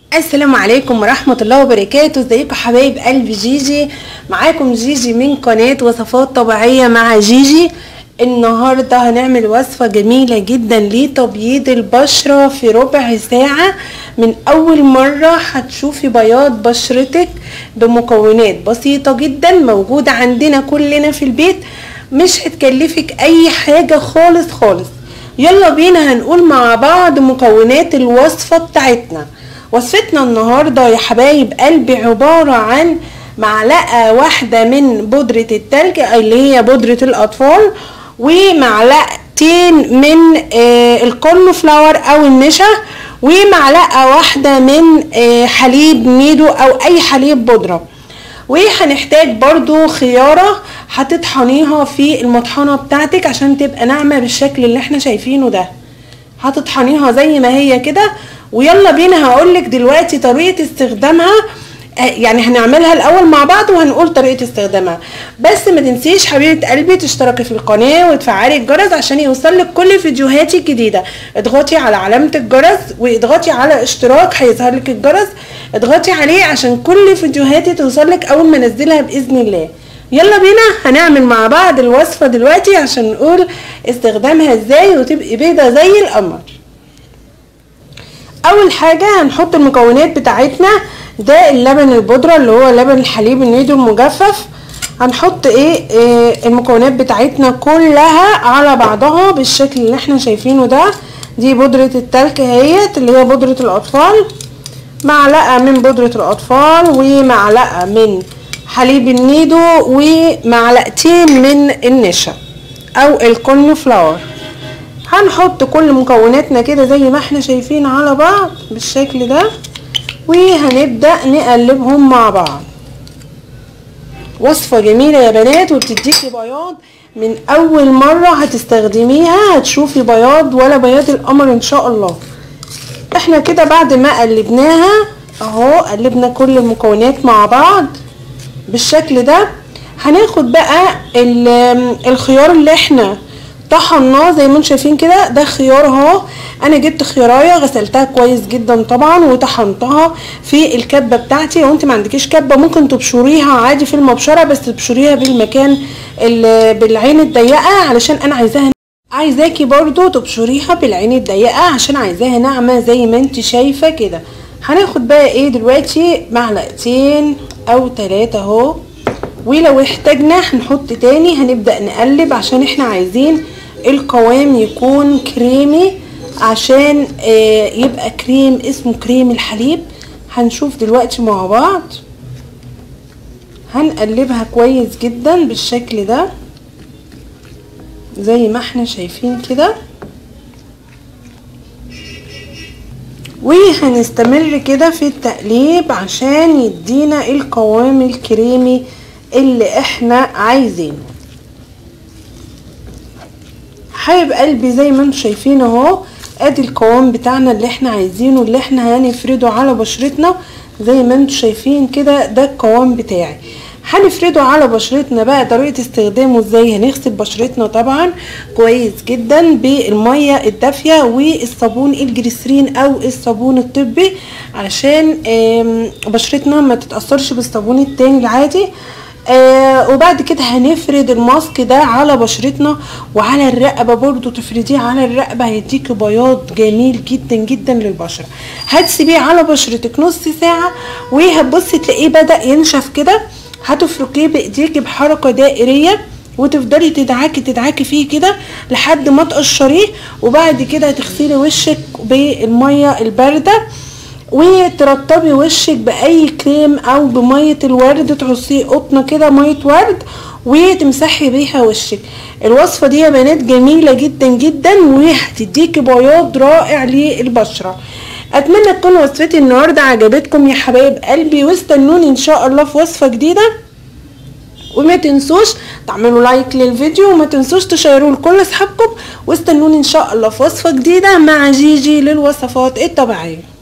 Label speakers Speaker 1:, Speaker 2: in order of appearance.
Speaker 1: السلام عليكم ورحمة الله وبركاته ازيكم حبايب قلب جيجي معاكم جيجي من قناة وصفات طبيعية مع جيجي النهاردة هنعمل وصفة جميلة جدا لتبييض البشرة في ربع ساعة من اول مرة هتشوفي بياض بشرتك بمكونات بسيطة جدا موجودة عندنا كلنا في البيت مش هتكلفك اي حاجة خالص خالص يلا بينا هنقول مع بعض مكونات الوصفة بتاعتنا وصفتنا النهاردة يا حبايب قلبي عبارة عن معلقة واحدة من بودرة التلج اللي هي بودرة الأطفال ومعلقتين من آه الكورن فلاور أو النشا ومعلقة واحدة من آه حليب ميدو أو أي حليب بودرة وهنحتاج برضو خيارة هتطحنيها في المطحنة بتاعتك عشان تبقى ناعمة بالشكل اللي احنا شايفينه ده هتطحنيها زي ما هي كده ويلا بينا هقولك دلوقتي طريقة استخدامها يعني هنعملها الاول مع بعض وهنقول طريقة استخدامها بس ما تنسيش حبيبة قلبي تشتركي في القناة وتفعلي الجرس عشان يوصلك كل فيديوهاتي الجديدة اضغطي على علامة الجرس واضغطي على اشتراك هيظهر لك الجرس اضغطي عليه عشان كل فيديوهاتي توصلك اول ما انزلها باذن الله يلا بينا هنعمل مع بعض الوصفة دلوقتي عشان نقول استخدامها ازاي وتبقي بيضة زي القمر اول حاجة هنحط المكونات بتاعتنا ده اللبن البودرة اللي هو لبن الحليب النيدو المجفف هنحط ايه, إيه المكونات بتاعتنا كلها على بعضها بالشكل اللي احنا شايفينه ده دي بودرة التلك اهيت اللي هي بودرة الاطفال معلقة من بودرة الاطفال ومعلقة من حليب النيدو ومعلقتين من النشا او الكورن فلاور هنحط كل مكوناتنا كده زي ما احنا شايفين على بعض بالشكل ده وهنبدأ نقلبهم مع بعض وصفة جميلة يا بنات وبتديكي بياض من اول مرة هتستخدميها هتشوفي بياض ولا بياض القمر ان شاء الله احنا كده بعد ما قلبناها اهو قلبنا كل المكونات مع بعض بالشكل ده هناخد بقى الخيار اللي احنا طحناه زي ما انتم شايفين كده ده خيار اهو انا جبت خيارايه غسلتها كويس جدا طبعا وطحنتها في الكبه بتاعتي لو انت ما عندكيش كبه ممكن تبشريها عادي في المبشره بس تبشريها بالمكان بالعين الضيقه علشان انا عايزاها عايزاكي برضو تبشريها بالعين الضيقه عشان عايزاها ناعمه زي ما انت شايفه كده هناخد بقى ايه دلوقتي معلقتين او ثلاثه اهو ولو احتاجنا هنحط تاني هنبدأ نقلب عشان احنا عايزين القوام يكون كريمي عشان آه يبقى كريم اسمه كريم الحليب هنشوف دلوقتي مع بعض هنقلبها كويس جدا بالشكل ده زي ما احنا شايفين كده وهنستمر كده في التقليب عشان يدينا القوام الكريمي اللي احنا عايزينه حبيب قلبي زي ما انتم شايفين اهو ادي القوام بتاعنا اللي احنا عايزينه اللي احنا هنفرده على بشرتنا زي ما انتم شايفين كده ده القوام بتاعي هنفرده على بشرتنا بقى طريقه استخدامه ازاي هنغسل بشرتنا طبعا كويس جدا بالميه الدافيه والصابون الجليسرين او الصابون الطبي علشان بشرتنا ما تتاثرش بالصابون التاني العادي آه وبعد كده هنفرد الماسك ده على بشرتنا وعلى الرقبه برضو تفرديه على الرقبه هيديكي بياض جميل جدا جدا للبشره هتسيبيه على بشرتك نص ساعه وهتبصي تلاقيه بدا ينشف كده هتفركيه بايديكي بحركه دائريه وتفضلي تدعكي تدعكي فيه كده لحد ما تقشريه وبعد كده هتغسلي وشك بالميه البارده وترطبي وشك باي كريم او بميه الورد تعصيه قطنه كده ميه ورد وتمسحي بيها وشك الوصفه دي يا بنات جميله جدا جدا وهتديكي بياض رائع للبشره اتمنى تكون وصفتي النهارده عجبتكم يا حبايب قلبي واستنوني ان شاء الله في وصفه جديده وما تنسوش تعملوا لايك للفيديو وما تنسوش تشيروه لكل اصحابكم واستنوني ان شاء الله في وصفه جديده مع جيجي للوصفات الطبيعيه